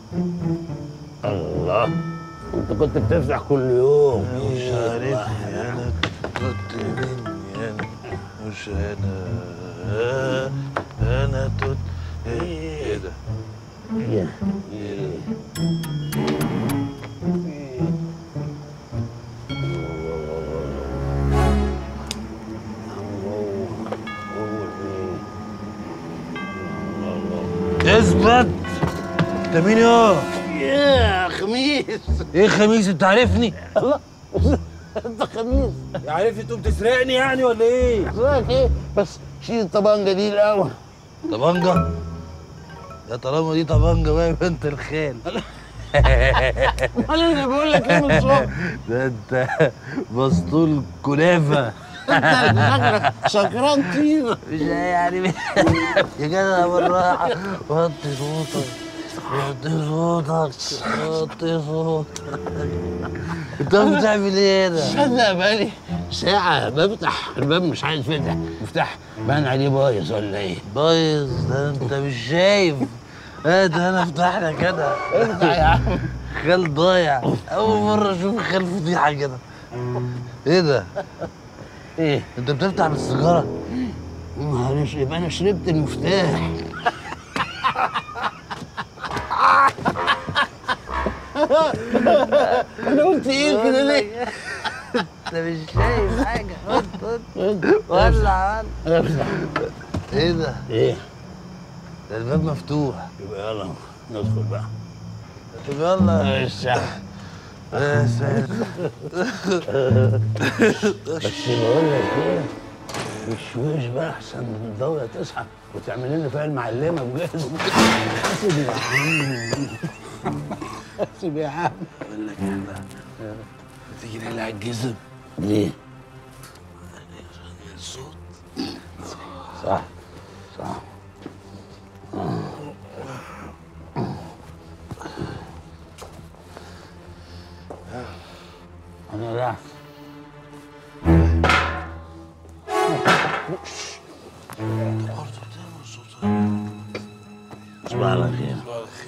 الله انت كنت بتفتح كل يوم مش عارف انا كنت مني انا مش انا انا توت ايه ده يا. اثبت انت مين يا يا خميس ايه خميس انت عارفني الله انت خميس عارف تقوم تسرقني يعني ولا ايه رايك ايه بس شيل الطبنجه دي الاول طبنجة يا طالما دي طبنجة بقى يبقى انت الخال امال انا بقول لك ايه من الصبح ده انت مسطول كنافة انت شكلك سكران طينه مش يعني يا جدع بالراحة وطي صوتك وطي صوتك وطي صوتك انت بتعمل ايه هنا؟ صدق بقالي ساعة بفتح الباب مش عايز يفتح مفتاح بان عليه بايظ ولا ايه؟ بايظ ده انت مش شايف ايه ده انا افتح لك كده افتح يا عم خال ضايع اول مرة اشوف خال فضيحة كده ايه ده؟ ايه؟ انت بتفتح بالسيجارة؟ معلش يبقى انا شربت المفتاح انا قلت ايه كده ليه؟ انت مش شايف حاجة ولع ولع افتح ايه ده؟ ايه؟ ده الباب مفتوح يبقى يلا ندخل بقى طب يلا ايش يعني؟ يا ساتر بس بقول لك ايه وشويش بقى احسن من الدولة تصحى وتعمل لنا فيها المعلمة بجد حاسب يا عم حاسب يا عم بقول لك ايه بقى تيجي نقلع الجزم ليه؟ الصوت صح صح انا راح برضه بتعمل صوت صباح على خير